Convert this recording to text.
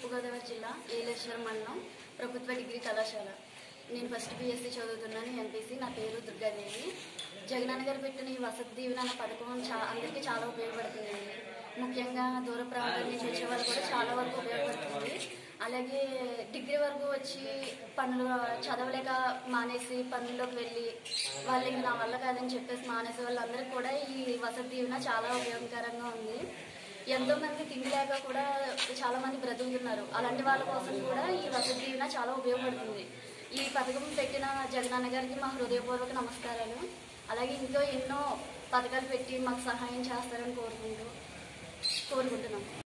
తూర్పుగోదావరి జిల్లా ఏలేశ్వరం మండలం ప్రభుత్వ డిగ్రీ కళాశాల నేను ఫస్ట్ బీఎస్సీ చదువుతున్నాను ఎంపీసీ నా పేరు దుర్గాదేవి జగనన్న గారు పెట్టిన ఈ వసతి దీవెన అన్న పథకం చా అందరికీ చాలా ఉపయోగపడుతుందండి ముఖ్యంగా దూర ప్రాంతాల నుంచి వచ్చే వాళ్ళు కూడా చాలా వరకు ఉపయోగపడుతుంది అలాగే డిగ్రీ వరకు వచ్చి పనులు చదవలేక మానేసి పనుల్లోకి వెళ్ళి వాళ్ళు ఇంక నా వల్ల కాదని చెప్పేసి మానేసే వాళ్ళందరికీ కూడా ఈ వసతి దీవెన చాలా ఉపయోగకరంగా ఉంది ఎంతో మంది తిండి లేక కూడా చాలా మంది బ్రతుకుతున్నారు అలాంటి వాళ్ళ కోసం కూడా ఈ వసతి దీవెన చాలా ఉపయోగపడుతుంది ఈ పథకం పెట్టిన జగనన్న గారికి మా హృదయపూర్వక నమస్కారాలు అలాగే ఇంకా ఎన్నో పథకాలు పెట్టి మాకు సహాయం చేస్తారని కోరుకుంటూ కోరుకుంటున్నాం